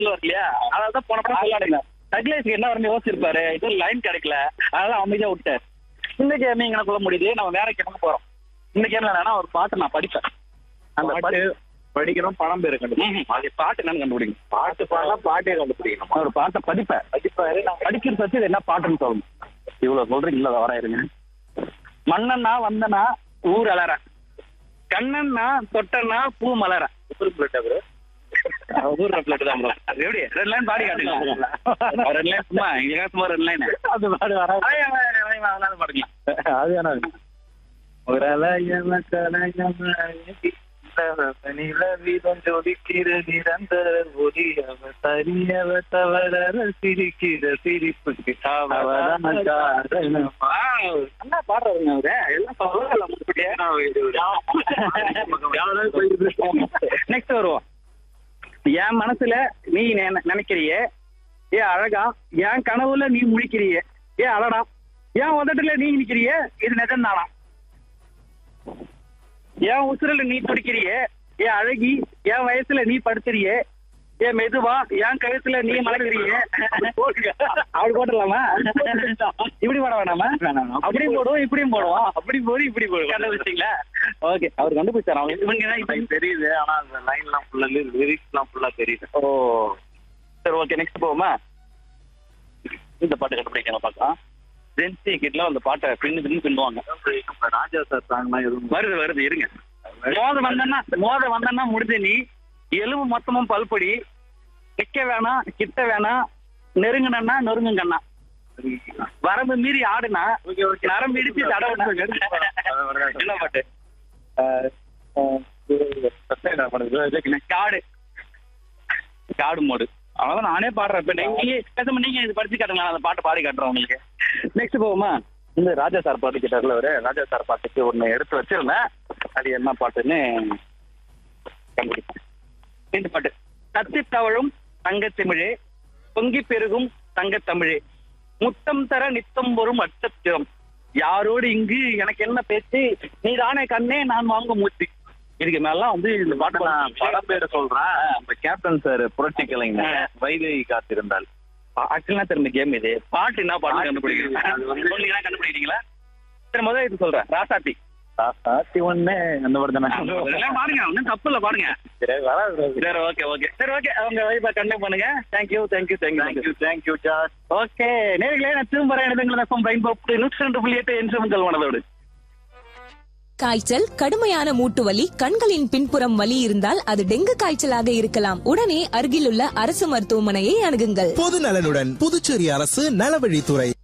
சொல்லுவார் இல்லையா அதான் போன படம் விளையாடுங்க டக்லேஸ்க்கு என்ன வரணும் யோசிச்சிருப்பாரு இது லைன் கிடைக்கல அதெல்லாம் அமைதியா விட்டார் இந்த கேம் எங்களுக்குள்ள முடியுது நம்ம வேற கேமுக்கு போறோம் இந்த கேம்ல என்னன்னா ஒரு பாட்டு நான் படிப்பேன் அந்த பாட்டு படிக்கணும் பணம் பேரு கண்டுபிடிக்கணும் ம்ஹும். அது பாட்டு என்னன்னு கண்டுபிடிங்க பாட்டு பாடா பாட்டே கண்டுபிடிக்கணும் நான் ஒரு பாட்டை படிப்பேன் படிப்பாரு நான் படிக்கிறது வச்சு இது என்ன பாட்டுன்னு சொல்லணும் இவ்வளவு சொல்றீங்களா வர இருங்க மன்னன்னா வந்தனா ஊர் அலற கண்ணன்னா தொட்டனா பூ மலர ஊர் பிளட் தான் bro. அது எப்படி ரெண்டு லைன் பாடி காட்டுங்க ரெண்டு லைன் சும்மா எங்க சும்மா ரெண்டு லைன் அது பாடு வர அதனால பாடுங்க அது வேணாம் ஒரு அலையம கலையம நிலவிதம் ஜொலிக்கிற நிரந்தர ஒளி அவ சரியவ தவற சிரிக்கிற சிரிப்புக்கு அவதான் காரணம். என்ன பாடுறதுங்க அவரு எல்லாம் சொல்லல முன்கூட்டியே நெக்ஸ்ட் வருவோம் என் மனசுல நீ நினை- நினைக்கிறியே ஏ அழகா என் கனவுல நீ முழிக்கிறியே ஏ அழடா என் உதட்டுல நீ நிக்கிறியே இது நிஜம்தானா என் உசுரல நீ துடிக்கிறியே ஏ அழகி என் வயசுல நீ படுத்துறியே ஏ மெதுவா என் கழுத்துல நீ மலக்கிறியே அப்படி போட்டுடலாமா இப்படி போட வேணாமா அப்படியும் போடுவோம் இப்படியும் போடுவோம் அப்படி போடு இப்படி போடுவோம் கண்டுபிடிச்சிங்களா ஓகே அவர் கண்டுபிடிச்சார் அவங்க இவங்க தான் இப்ப எனக்கு தெரியுது ஆனா அந்த லைன்லாம் ஃபுல்லா லிரிக்ஸ்லாம் ஃபுல்லா தெரியுது ஓ சரி ஓகே நெக்ஸ்ட் போவோமா இந்த பாட்டு கண்டுபிடிக்க பார்க்கலாம் ஜென்சி கிட்ல அந்த பாட்டை பின்னு பின்னு பின்னுவாங்க இப்ப ராஜா சார் சாங்லாம் எதுவும் வருது வருது இருங்க மோத வந்தன்னா மோத வந்தன்னா முடிஞ்ச நீ எலும்பு மொத்தமும் பல்பொடி நிக்க வேணாம் கிட்ட வேணாம் நெருங்குனா நொறுங்குங்கண்ணா வரம்பு மீறி ஆடுனா நரம்பு இடிச்சு தடவுனா என்ன பாட்டு காடு காடு மோடு அவ்வளவுதான் நானே பாடுறேன் இப்ப நீங்க பேசாம நீங்க இது படிச்சு காட்டுங்க நான் அந்த பாட்டு பாடி காட்டுறேன் உங்களுக்கு நெக்ஸ்ட் போவோமா இந்த ராஜா சார் பாட்டு கேட்டார்ல அவரு ராஜா சார் பாட்டுக்கு ஒண்ணு எடுத்து வச்சிருந்தேன் அது என்ன பாட்டுன்னு கண்டுபிடிப்பேன் இந்த பாட்டு தத்தி தவழும் தங்கத்திமிழே பொங்கி பெருகும் தங்கத்தமிழே முத்தம் தர நித்தம் வரும் அச்சத்திரம் யாரோடு இங்கு எனக்கு என்ன பேச்சு நீ தானே கண்ணே நான் வாங்கும் மூச்சு இதுக்கு மேலாம் வந்து இந்த பாட்டு நான் படம் பேரை சொல்றேன் இப்ப கேப்டன் சார் புரட்சி கலைஞர் வைதேகி காத்திருந்தால் ஆக்சுவலா தெரிஞ்ச கேம் இது பாட்டு என்ன பாட்டு பாட்டு கண்டுபிடிக்கிறீங்க அது வந்து- சொன்னீங்கன்னா கண்டுபிடிக்கிறீங்களா சரி முதல்ல இது சொல்றேன் ராசாத்தி சாத்தி ஒண்ணு அந்த மாதிரி தானே இதெல்லாம் பாருங்க ஒன்றும் தப்பு இல்லை பாருங்க சரி, வராது. சரி ஓகே ஓகே சரி ஓகே அவங்க வைப்பா கண்டக்ட் பண்ணுங்க thank you thank you Thank thank you you, thank you, Josh. Okay நேர்களே நான் திரும்ப வரேன் இடங்கள் எஃப்எம் பயன் போட்டு நூற்றி ரெண்டு புள்ளி எட்டு என்று உங்கள் மனதோடு காய்ச்சல் கடுமையான மூட்டு வலி கண்களின் பின்புறம் வலி இருந்தால் அது டெங்கு காய்ச்சலாக இருக்கலாம் உடனே அருகிலுள்ள அரசு மருத்துவமனையை அணுகுங்கள் பொது நலனுடன் புதுச்சேரி அரசு நலவழித்துறை